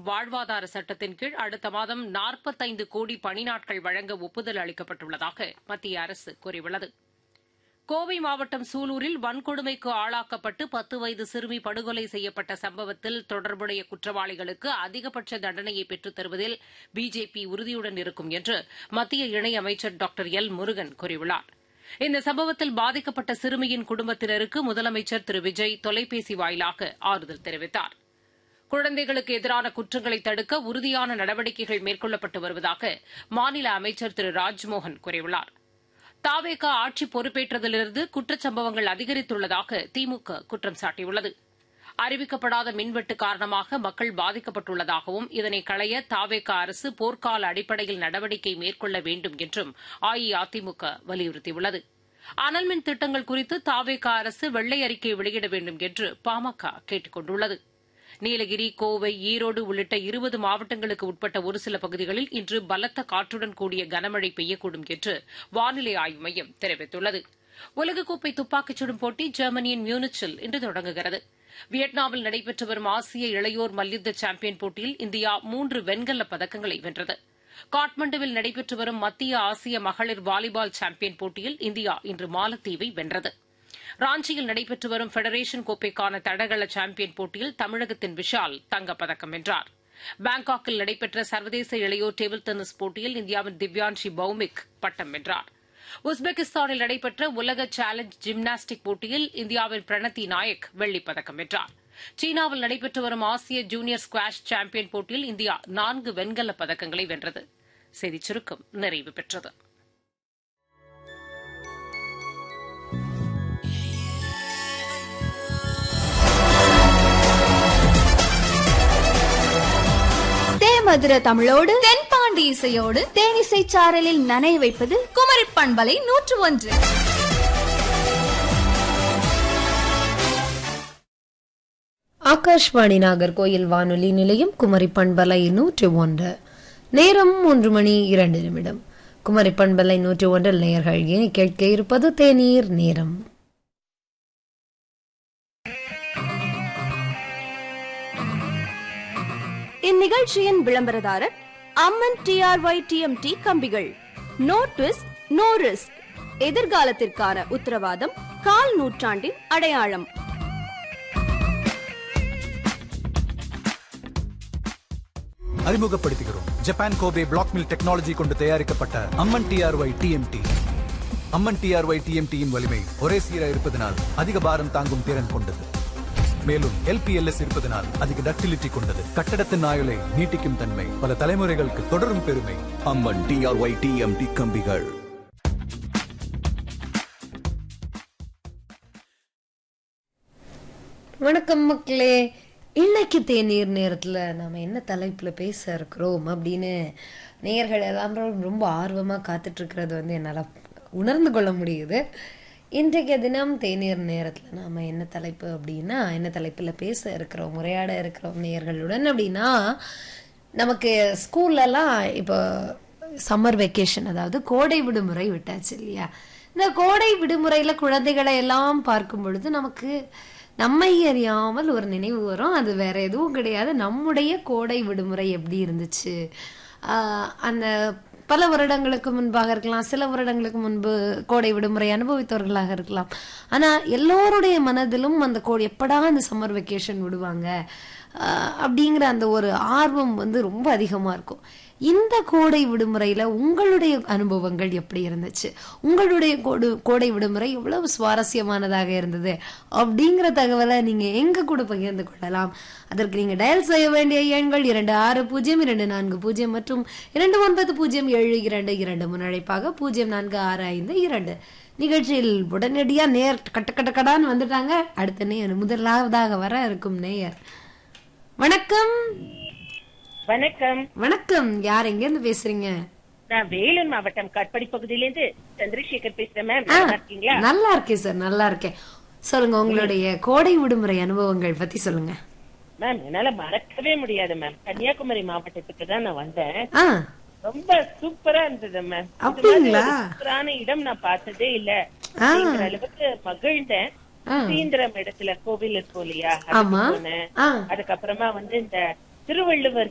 வாழ்வாதார சட்டத்தின் கீழ் அடுத்த மாதம் நாற்பத்தைந்து கோடி பணி நாட்கள் வழங்க ஒப்புதல் அளிக்கப்பட்டுள்ளதாக மத்திய அரசு கூறியுள்ளது கோவை மாவட்டம் சூலூரில் வன்கொடுமைக்கு ஆளாக்கப்பட்டு பத்து வயது சிறுமி படுகொலை செய்யப்பட்ட சம்பவத்தில் தொடர்புடைய குற்றவாளிகளுக்கு அதிகபட்ச தண்டனையை பெற்றுத் தருவதில் பிஜேபி உறுதியுடன் இருக்கும் என்று மத்திய இணையமைச்சர் டாக்டர் எல் முருகன் கூறியுள்ளார் இந்த சம்பவத்தில் பாதிக்கப்பட்ட சிறுமியின் குடும்பத்தினருக்கு முதலமைச்சர் திரு விஜய் தொலைபேசி வாயிலாக ஆறுதல் தெரிவித்தார் குழந்தைகளுக்கு எதிரான குற்றங்களை தடுக்க உறுதியான நடவடிக்கைகள் மேற்கொள்ளப்பட்டு வருவதாக மாநில அமைச்சர் திரு ராஜ்மோகன் கூறியுள்ளார் தாவேகா ஆட்சி பொறுப்பேற்றதிலிருந்து குற்றச்சம்பவங்கள் அதிகரித்துள்ளதாக திமுக குற்றம் சாட்டியுள்ளது அறிவிக்கப்படாத மின்வெட்டு காரணமாக மக்கள் பாதிக்கப்பட்டுள்ளதாகவும் இதனை களைய தாவேகா அரசு போர்க்கால அடிப்படையில் நடவடிக்கை மேற்கொள்ள வேண்டும் என்றும் அஇஅதிமுக வலியுறுத்தியுள்ளது அனல் மின் திட்டங்கள் குறித்து தாவேகா அரசு வெள்ளை அறிக்கை வெளியிட வேண்டும் என்று பாமக கேட்டுக் கொண்டுள்ளது நீலகிரி கோவை ஈரோடு உள்ளிட்ட இருபது மாவட்டங்களுக்கு உட்பட்ட ஒரு சில பகுதிகளில் இன்று பலத்த காற்றுடன் கூடிய கனமழை பெய்யக்கூடும் என்று வானிலை ஆய்வு மையம் தெரிவித்துள்ளது உலகக்கோப்பை துப்பாக்கிச் சுடும் போட்டி ஜெர்மனியின் மியூனிச்சில் இன்று தொடங்குகிறது வியட்நாமில் நடைபெற்று வரும் ஆசிய இளையோர் மல்யுத்த சாம்பியன் போட்டியில் இந்தியா மூன்று வெண்கலப் பதக்கங்களை வென்றது காட்மண்டுவில் நடைபெற்று வரும் மத்திய ஆசிய மகளிர் வாலிபால் சாம்பியன் போட்டியில் இந்தியா இன்று மாலத்தீவை வென்றது ராஞ்சியில் நடைபெற்று வரும் ஃபெடரேஷன் கோப்பைக்கான தடகள சாம்பியன் போட்டியில் தமிழகத்தின் விஷால் தங்கப்பதக்கம் வென்றார் பாங்காக்கில் நடைபெற்ற சர்வதேச இளையோர் டேபிள் டென்னிஸ் போட்டியில் இந்தியாவின் திவ்யான்ஷி பௌமிக் பட்டம் வென்றார் உஸ்பெகிஸ்தானில் நடைபெற்ற உலக சேலஞ்ச் ஜிம்னாஸ்டிக் போட்டியில் இந்தியாவின் பிரணத்தி நாயக் வெள்ளிப்பதக்கம் வென்றார் சீனாவில் நடைபெற்று வரும் ஆசிய ஜூனியர் ஸ்குவாஷ் சாம்பியன் போட்டியில் இந்தியா நான்கு வெண்கலப் பதக்கங்களை வென்றது செய்திச் சுருக்கம் நிறைவு பெற்றது தேமதுர தமிழோடு தென்பாண்டி இசையோடு தேனிசை சாரலில் நனைய வைப்பது குமரி பண்பலை நூற்று ஒன்று ஆகாஷ்வாணி நாகர்கோயில் வானொலி நிலையம் குமரி பண்பலை நூற்றி ஒன்று நேரம் மூன்று மணி இரண்டு நிமிடம் குமரி பண்பலை நூற்றி ஒன்றில் நேயர்கள் இனி கேட்க இருப்பது தேநீர் நேரம் இந்நிகழ்ச்சியின் விளம்பரதாரர் அம்மன் டிஆர்ஒய் டிஎம்டி கம்பிகள் நோ ட்விஸ்ட் நோ ரிஸ்க் எதிர்காலத்திற்கான உத்தரவாதம் கால் நூற்றாண்டின் அடையாளம் அறிமுகப்படுத்துகிறோம் Japan Kobe block mill technology கொண்டு தயாரிக்கப்பட்ட Amman TRY TMT Amman TRY டிஎம்டியின் வலிமை ஒரே சீரா இருப்பதனால் அதிக பாரம் தாங்கும் திறன் கொண்டது மேலும் எல்பிஎல்எஸ் இருப்பதனால் அதிக டக்டிலிட்டி கொண்டது கட்டடத்தின் ஆயுளை நீட்டிக்கும் தன்மை பல தலைமுறைகளுக்கு தொடரும் பெருமை அம்மன் டிஆர்ஒய் டிஎம்டி கம்பிகள் வணக்கம் மக்களே இன்னைக்கு தேநீர் நேரத்தில் நாம என்ன தலைப்பில் பேச இருக்கிறோம் அப்படின்னு நேயர்கள் எல்லாம் ரொம்ப ஆர்வமாக காத்துட்டு இருக்கிறது வந்து என்னால் உணர்ந்து கொள்ள முடியுது இன்றைய தினம் தேநீர் நேரத்தில் நாம் என்ன தலைப்பு அப்படின்னா என்ன தலைப்பில் பேச இருக்கிறோம் உரையாட இருக்கிறோம் நேயர்களுடன் அப்படின்னா நமக்கு ஸ்கூல்லலாம் இப்போ சம்மர் வெக்கேஷன் அதாவது கோடை விடுமுறை விட்டாச்சு இல்லையா இந்த கோடை விடுமுறையில் குழந்தைகளை எல்லாம் பார்க்கும் பொழுது நமக்கு நம்மை அறியாமல் ஒரு நினைவு வரும் அது வேற எதுவும் கிடையாது நம்முடைய கோடை விடுமுறை எப்படி இருந்துச்சு ஆஹ் அந்த பல வருடங்களுக்கு முன்பாக இருக்கலாம் சில வருடங்களுக்கு முன்பு கோடை விடுமுறை அனுபவித்தவர்களாக இருக்கலாம் ஆனா எல்லோருடைய மனதிலும் அந்த கோடை எப்படா அந்த சம்மர் வெக்கேஷன் விடுவாங்க ஆஹ் அப்படிங்கிற அந்த ஒரு ஆர்வம் வந்து ரொம்ப அதிகமா இருக்கும் இந்த கோடை விடுமுறையில உங்களுடைய அனுபவங்கள் எப்படி இருந்துச்சு உங்களுடைய கோடு கோடை விடுமுறை எவ்வளவு சுவாரஸ்யமானதாக இருந்தது அப்படிங்கிற தகவலை நீங்க எங்க கூட பகிர்ந்து கொள்ளலாம் அதற்கு நீங்க டயல் செய்ய வேண்டிய எண்கள் இரண்டு ஆறு பூஜ்ஜியம் இரண்டு நான்கு பூஜ்ஜியம் மற்றும் இரண்டு ஒன்பது பூஜ்ஜியம் ஏழு இரண்டு இரண்டு முன்னழைப்பாக பூஜ்ஜியம் நான்கு ஆறு ஐந்து இரண்டு நிகழ்ச்சியில் உடனடியா நேர் கட்ட கட்ட கடான்னு வந்துட்டாங்க அடுத்த நேர் முதலாவதாக வர இருக்கும் நேயர் வணக்கம் வணக்கம் வணக்கம் யார் எங்க இருந்து பேசுறீங்க நான் வேலூர் மாவட்டம் காட்பாடி பகுதியிலிருந்து சந்திரசேகர் பேசுறேன் மேம் ஆ, நல்லா இருக்கீங்களா நல்லா இருக்கேன் சார் நல்லா இருக்கேன் சொல்லுங்க உங்களுடைய கோடை விடுமுறை அனுபவங்கள் பத்தி சொல்லுங்க மேம் என்னால மறக்கவே முடியாது மேம் கன்னியாகுமரி மாவட்டத்துக்கு தான் நான் வந்தேன் ஆ ரொம்ப சூப்பரா இருந்தது மேம் இது அப்படிங்களா? மாதிரி ஒரு சூப்பரான இடம் நான் பார்த்ததே இல்ல ஆ. அப்படிங்கிற அளவுக்கு மகிழ்ந்தேன் ஆ. சீந்திரம் இடத்துல கோவில் இருக்கும் இல்லையா அதுக்கு ஆமா. போனேன் ஆ. அதுக்கப்புறமா வந்து இந்த திருவள்ளுவர்